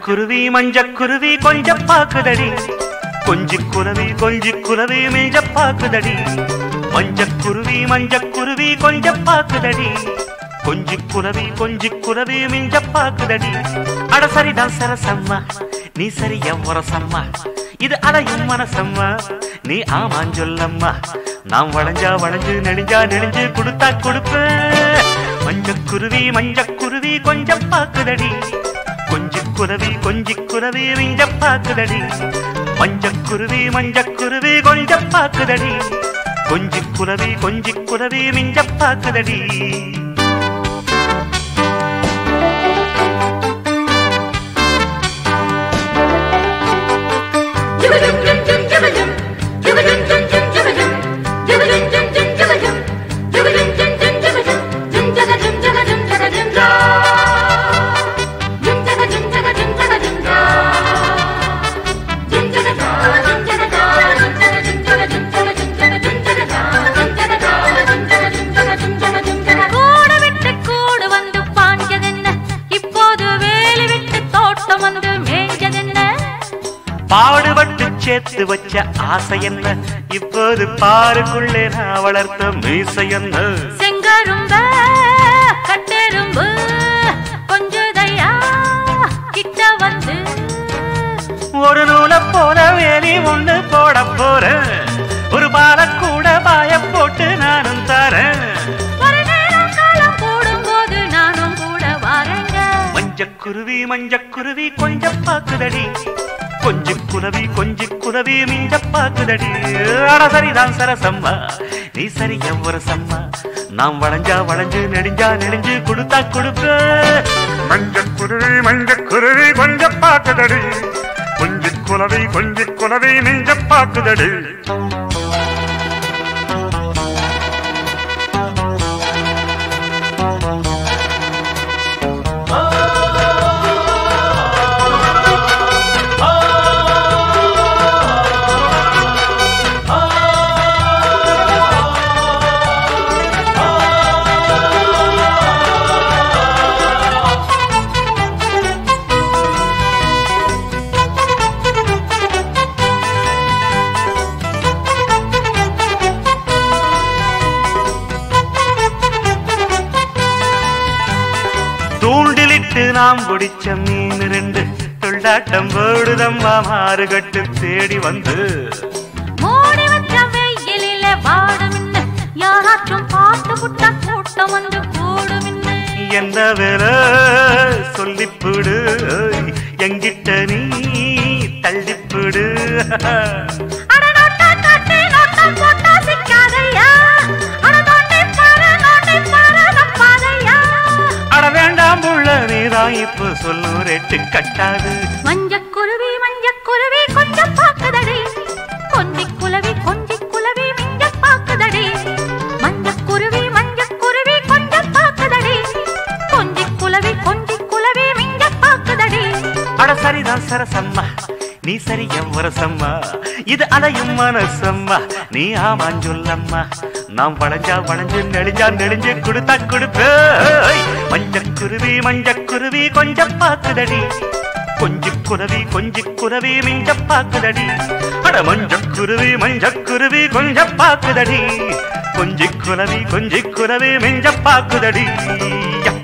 மஞ்சக்குருவி மஞ்சக்குருவி கொஞ்சம் பாக்குதடி கொஞ்சி குருவி கொஞ்சி குருவி மிஞ்ச பாக்குதடி மஞ்சக்குருவி மஞ்சக்குருவி கொஞ்சம் பாக்குதடி கொஞ்சி குருவி கொஞ்சி குருவி மிஞ்ச பாக்குதடி அட சரிதான் சரசம்மா நீ சரி எவ்வரசம்மா இது அலையும் மனசம்மா நீ ஆமான் சொல்லம்மா நாம் வளைஞ்சா வளைஞ்சு நெடுஞ்சா நெடுஞ்சு கொடுத்தா கொடுப்பேன் மஞ்சக்குருவி மஞ்சக்குருவி கொஞ்சம் பாக்குதடி கொஞ்சி குருவி கொஞ்சி குருவி மிஞ்ச பாக்குதடி மஞ்சக்குருவி மஞ்சக்குருவி கொஞ்சம் பாக்குதடி கொஞ்சி குருவி கொஞ்சி குருவி மிஞ்ச பாக்குதடி கூடு விட்டு கூடு வந்து பாஞ்சதென்ன இப்போது வேலி விட்டு தோட்டம் வந்து மேய்ஞ்சதென்ன பாடுபட்டு சேர்த்து வச்ச ஆசை என்ன இப்போது பாருக்குள்ளே நான் வளர்த்த மீசை என்ன செங்கரும்ப கட்டெரும்பு கொஞ்சதையா கிட்ட வந்து ஒரு நூலை போல வேலி ஒண்ணு போட போறேன் ஒரு பால கூட பாய போட்டு நானும் தரேன் ஒரு நேரம் காலம் போடும்போது நானும் கூட வரேங்க மஞ்சக்குருவி மஞ்சக்குருவி கொஞ்சம் பாக்குதடி கொஞ்சி குருவி கொஞ்சி குருவி மிஞ்ச பாக்குதடி அட சரிதான் சரசம்மா நீ சரி எவ்வொரு சம்மா நாம் வளைஞ்சா வளைஞ்சு நெடுஞ்சா நெடுஞ்சு கொடுத்தா கொடுப்ப மஞ்சக்குருவி மஞ்சக்குருவி கொஞ்சம் பாக்குதடி கொஞ்சி குலவி கொஞ்சி குலவி மிஞ்ச பாக்குதடி தூண்டிலிட்டு நாம் பிடிச்ச மீன் ரெண்டு துள்ளாட்டம் போடுதம்மா மாறுகட்டு தேடி வந்து மூடி வச்ச வெயிலில வாடுமின்னு யாராச்சும் பார்த்து புட்டா கூட்டம் வந்து கூடுமின்னு என்ன வேலை சொல்லிப்புடு எங்கிட்ட நீ தள்ளிப்புடு அட நோட்டா காட்டி நோட்டம் போட்டா சிக்காதையா அட நோண்டி பாரு நோண்டி பாரு நம்பாதையா அட வேண்டாம் புள்ள நீதான் இப்ப சொல்லும் ரேட்டு கட்டாது மஞ்சக்குருவி மஞ்சக்குருவி கொஞ்சம் பாக்குதடி கொஞ்சி குலவி கொஞ்சி குலவி மிஞ்ச பாக்குதடி மஞ்சக்குருவி மஞ்சக்குருவி கொஞ்சம் பாக்குதடி கொஞ்சி குலவி கொஞ்சி குலவி மிஞ்ச பாக்குதடி அட சரிதான் சரசம்மா நீ சரி எவ்வரசம்மா இது அலையும் மனசம்மா நீ ஆமான் சொல்லம்மா நாம் வளைஞ்சா வளைஞ்சு நெடுஞ்சா நெடுஞ்சு கொடுத்தா கொடுப்பேய் மஞ்சக்குருவி மஞ்சக்குருவி கொஞ்சம் பாக்குதடி கொஞ்சி குருவி கொஞ்சி குருவி மிஞ்ச பாக்குதடி அட மஞ்சக்குருவி மஞ்சக்குருவி கொஞ்சம் பாக்குதடி கொஞ்சி குருவி கொஞ்சி குருவி மிஞ்ச பாக்குதடி யா